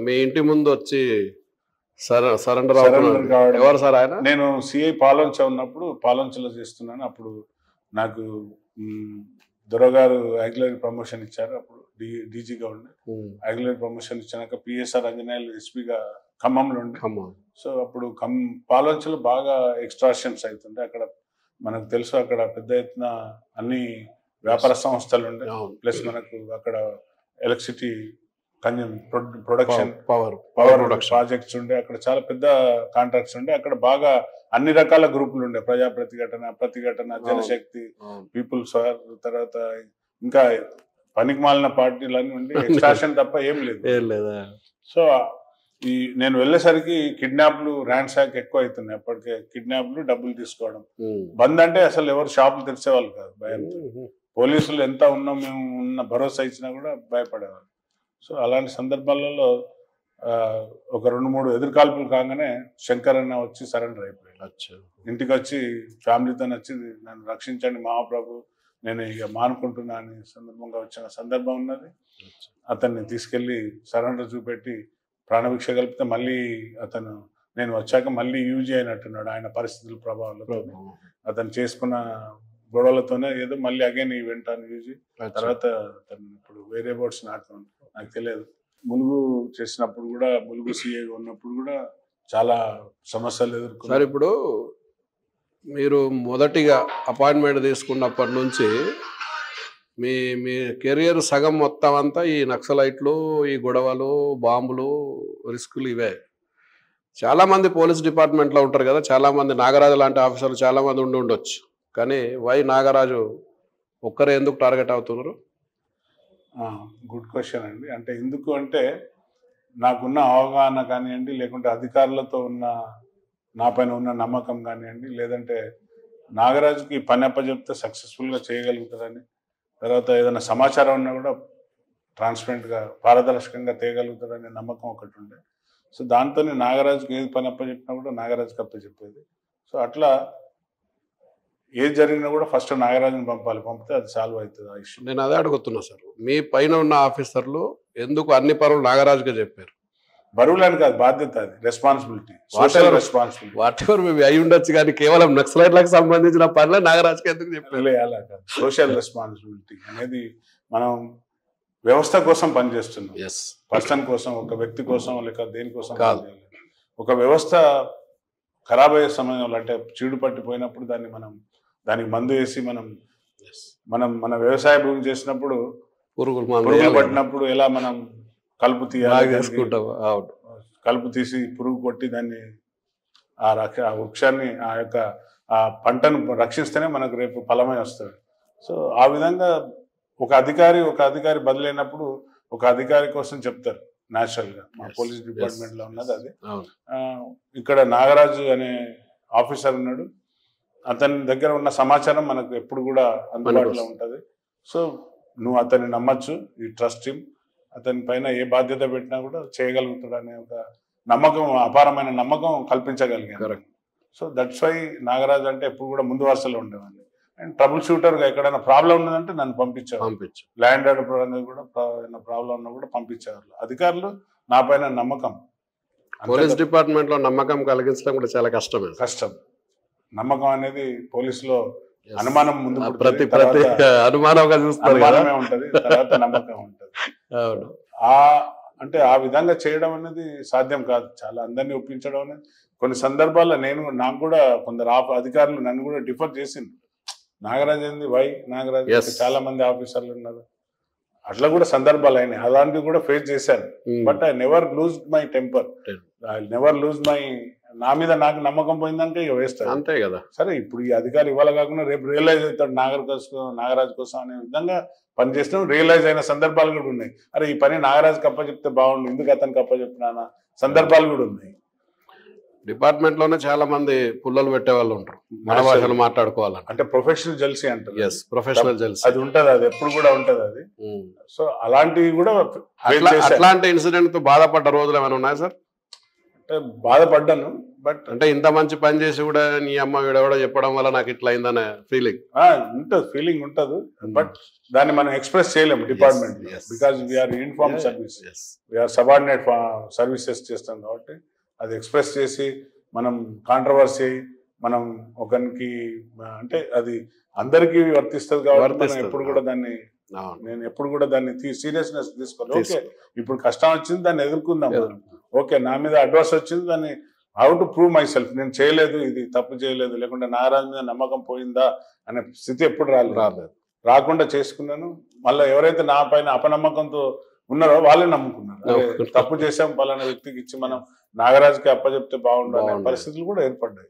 మీ ఇంటి ముందు వచ్చి సర సరెండర్ Surrender అవుతున్నాడు కావడం. ఎవరు సార్ ఆయన నేను సిఐ పాలంచ ఉన్నప్పుడు పాలంచలో చేస్తున్నాను అప్పుడు నాకు మ్, దొరగారు యాగ్లరీ ప్రమోషన్ ఇచ్చారు అప్పుడు డి డీజీగా ఉండే ఉమ్, యాగ్లరీ ప్రమోషన్ ఇచ్చాక పిఎస్ఆర్ అంజనేయులు ఎస్పీగా ఖమ్మంలో ఉండే ఖమ్మం. సో అప్పుడు కమ్ పాలంచలో బాగా ఎక్స్ట్రాషన్స్ అవుతుండే అక్కడ మనకు తెలుసు అక్కడ పెద్ద ఎత్తున అన్ని వ్యాపార సంస్థలు ఉండే అవును. ప్లస్ మనకు అక్కడ electricity consume production power power production projects ఉండే అక్కడ చాలా పెద్ద కాంట్రాక్ట్స్ ఉండే అక్కడ బాగా అన్ని రకాల గ్రూపులు ఉండే ప్రజా ప్రతిఘటన ప్రతిఘటన జనశక్తి పీపుల్స్ తర్వాత ఇంకా పనికి మాలిన పార్టీలు అన్ని ఉండి ఎక్స్ట్రాషన్ తప్ప ఏం లేదు ఏం లేదా సో ఈ నేను వెళ్ళేసరికి కిడ్నాప్లు ర్యాన్సాక్ ఎక్కువ అవుతున్నాయి అప్పటికే కిడ్నాప్లు డబ్బులు తీసుకోవడం ఉమ్. బంద్ అంటే అసలు ఎవరు షాపులు తెరిచేవాళ్ళు కాదు భయంతో ఉమ్. పోలీసులు ఎంత ఉన్నా మేము ఉన్న భరోసా ఇచ్చినా కూడా భయపడేవారు సో అలాంటి సందర్భాలలో ఆ, ఒక రెండు మూడు ఎదురుకాల్పులు కాగానే శంకర్ అన్న వచ్చి సరెండర్ అయిపోయాడు అచ్చా. ఇంటికి వచ్చి ఫ్యామిలీతో వచ్చి నన్ను రక్షించండి మహాప్రభు నేను ఇక మానుకుంటున్నా అని సందర్భంగా వచ్చిన సందర్భం ఉన్నది అచ్చా. అతన్ని తీసుకెళ్లి సరెండర్ చూపెట్టి ప్రాణభిక్ష కలిపితే మళ్ళీ అతను నేను వచ్చాక మళ్ళీ యూజ్ అయినట్టున్నాడు ఆయన పరిస్థితుల ప్రభావంలో అతను చేసుకున్న గొడవలతోనే ఏదో మళ్ళీ అగైన్ ఈ వెంటాను యూజ్ అచ్చా. తర్వాత తను ఇప్పుడు వేరే బోర్డ్స్ నాకు నాకు తెలియదు ములుగు చేసినప్పుడు కూడా ములుగు సిఏ ఉన్నప్పుడు కూడా చాలా సమస్యలు సార్ ఎదుర్కొన్నారు ఇప్పుడు మీరు మొదటిగా అపాయింట్మెంట్ తీసుకున్నప్పటి నుంచి మీ మీ కెరియర్ సగం మొత్తం అంతా ఈ నక్సలైట్లు ఈ గొడవలు బాంబులు రిస్కులు ఇవే చాలామంది పోలీస్ డిపార్ట్మెంట్లో ఉంటారు కదా చాలామంది నాగరాజు లాంటి ఆఫీసర్లు చాలామంది ఉండి ఉండొచ్చు కానీ వై నాగరాజు ఒక్కరే ఎందుకు టార్గెట్ అవుతున్నారు గుడ్ క్వశ్చన్ అండి అంటే ఎందుకు అంటే నాకున్న అవగాహన కానివ్వండి లేకుంటే అధికారులతో ఉన్న నా పైన ఉన్న నమ్మకం కానివ్వండి లేదంటే నాగరాజుకి పని అప్పచెప్తే సక్సెస్ఫుల్గా చేయగలుగుతారని తర్వాత ఏదైనా సమాచారం ఉన్నా కూడా ట్రాన్స్పరెంట్గా పారదర్శకంగా తేయగలుగుతారనే నమ్మకం ఒకటి ఉండే సో దాంతో నాగరాజుకి ఏది పని అప్పచెప్పినా కూడా నాగరాజుకి అప్పచెప్పేది సో అట్లా ఏది జరిగినా కూడా ఫస్ట్ నాగరాజుని పంపాలి పంపితే అది సాల్వ్ అవుతుంది ఆ ఇష్యూ నేను అదే అడుగుతున్నా సార్ మీ పైన ఉన్న ఆఫీసర్లు ఎందుకు అన్ని పనులు నాగరాజుకే చెప్పారు బరువులని కాదు బాధ్యత అది responsibility social Whatever. Responsibility whatever మేము అయి ఉండొచ్చు కానీ కేవలం నక్సలైట్లకు సంబంధించిన పనులే నాగరాజుకి ఎందుకు చెప్పారు అలా కాదు సోషల్ రెస్పాన్సిబిలిటీ అనేది మనం వ్యవస్థ కోసం పనిచేస్తున్నాం ఎస్ పర్సన్ కోసం ఒక వ్యక్తి కోసం లేక దేనికోసం కాదు. పనిచేయలేదు. ఒక వ్యవస్థ ఖరాబ్ అయ్యే సమయంలో అంటే చీడు పట్టిపోయినప్పుడు దాన్ని మనం దానికి మందు వేసి మనం మనం మన వ్యవసాయ భూమి చేసినప్పుడు పురుగులు మనం పురుగులు వేయాలి. పట్టినప్పుడు ఎలా మనం కలుపు బాగా తీయాలి దానికి చేసుకుంటాం అవును కలుపు తీసి పురుగు కొట్టి దాన్ని ఆ రక్ష ఆ వృక్షాన్ని ఆ యొక్క ఆ పంటను రక్షిస్తేనే మనకు రేపు ఫలమై వస్తుంది సో ఆ విధంగా ఒక అధికారి ఒక అధికారి బదిలైనప్పుడు ఒక అధికారి కోసం చెప్తారు న్యాచురల్ గా మా Yes, పోలీస్ yes, డిపార్ట్మెంట్ లో ఉన్నది అది అవును ఆ, ఇక్కడ నాగరాజు అనే ఆఫీసర్ ఉన్నాడు అతని దగ్గర ఉన్న సమాచారం మనకు ఎప్పుడు కూడా అందుబాటులో వస్తుంది. ఉంటది సో నువ్వు అతన్ని నమ్మచ్చు ఈ ట్రస్ట్ టీమ్ అతని పైన ఏ బాధ్యత పెట్టినా కూడా చేయగలుగుతాడు అనే ఒక నమ్మకం అపారమైన నమ్మకం కల్పించగలిగాను Correct. So that's why Nagaraju అంటే ఎప్పుడు కూడా ముందు వరుసలో ఉండేవాడిని అండ్ ట్రబుల్ షూటర్ గా ఎక్కడైనా ప్రాబ్లం ఉన్నదంటే నన్ను పంపించేవారు పంపించు ల్యాండ్ ఆర్డర్ పరంగా కూడా ప్రాబ్లం ఉన్నా కూడా పంపించేవారు అధికారులు నా పైన నమ్మకం పోలీస్ అంతే డిపార్ట్మెంట్ లో నమ్మకం కలిగించడం కూడా చాలా కష్టమే కష్టం నమ్మకం అనేది పోలీసులో Yes. అనుమానం ముందు ఆ పుడుతుంది, ప్రతి ప్రతి తర్వాత అనుమానంగా చూస్తారు కదా అనుమానమే ఉంటది తర్వాత నమ్మకం ఉంటది అవును ఆ అంటే ఆ విధంగా చేయడం అనేది సాధ్యం కాదు చాలా అందరినీ ఒప్పించడం అనేది కొన్ని సందర్భాల్లో నేను నాకు కూడా కొందరు ఆఫ్- అధికారులు నన్ను కూడా డిఫర్ చేసింది నాగరాజ్ ఏంది వై నాగరాజ్ Yes. చాలా మంది ఆఫీసర్లు ఉన్నారు అట్లా కూడా సందర్భాలు అయినాయి అలాంటివి కూడా ఫేస్ చేశాను ఉమ్. But I never lose my temper Ten- I never lose my నా మీద నాకు నమ్మకం పోయిందంటే ఇక వేస్తాను అంతే కదా సరే ఇప్పుడు ఈ అధికారి ఇవాళ కాకుండా రేపు రియలైజ్ అవుతాడు నాగర్ కోసం నాగరాజు కోసం అనే విధంగా పనిచేస్తాం రియలైజ్ అయిన సందర్భాలు కూడా ఉన్నాయి అరే ఈ పని నాగరాజుకి అప్ప చెప్తే బాగుండు ఎందుకు అతనికి అప్ప చెప్పినా సందర్భాలు కూడా ఉన్నాయి డిపార్ట్మెంట్ లోనే చాలా మంది పుల్లలు పెట్టే వాళ్ళు ఉంటారు మన భాషలో మాట్లాడుకోవాలని అంటే ప్రొఫెషనల్ జెల్సీ అంటారు ఎస్ ప్రొఫెషనల్ జెల్స్ అది ఉంటది అది ఎప్పుడు కూడా ఉంటది అది సో అలాంటివి కూడా face అట్లా చేశాను. అట్లాంటి ఇన్సిడెంట్ తో బాధపడ్డ రోజులు ఏమైనా ఉన్నాయా సార్ అంటే బాధపడ్డాను బట్ అంటే ఇంత మంచి పని చేసి కూడా నీ అమ్మ వీడెవడో చెప్పడం వల్ల నాకు ఇట్లా అయిందనే ఫీలింగ్ ఉంటుంది ఫీలింగ్ ఉంటుంది బట్ దాన్ని మనం ఎక్స్ప్రెస్ చేయలేము department yes. Because we're uniform service we're subordinate services చేస్తాం కాబట్టి అది ఎక్స్ప్రెస్ చేసి మనం కాంట్రవర్సీ మనం ఒకరికి అంటే అది అందరికీ వర్తిస్తుంది కాబట్టి మనం వర్తిస్తది. ఎప్పుడు కూడా దాన్ని అవును నేను ఎప్పుడు కూడా దాన్ని సీరియస్నెస్ తీసుకోవాలి ఓకే తీసుకో. ఇప్పుడు కష్టం వచ్చింది దాన్ని ఎదుర్కొందాం మనం. ఎదుర్కొందాం. ఓకే నా మీద అడ్వాన్స్ వచ్చింది దాన్ని how to prove myself నేను చేయలేదు ఇది తప్పు చేయలేదు లేకుంటే నారాజు మీద నమ్మకం పోయిందా అనే స్థితి ఎప్పుడు రాలేదు రాలేదు రాకుండా చేసుకున్నాను మళ్ళీ ఎవరైతే నా పైన అపనమ్మకంతో ఉన్నారో వాళ్ళే నమ్ముకున్నారు అరే, నమ్ముకున్నారు. తప్పు చేసాం పలానా వ్యక్తికి ఇచ్చి మనం నాగరాజుకి అప్పచెప్తే బాగుండు అనే బాగుండు. పరిస్థితులు కూడా ఏర్పడ్డాయి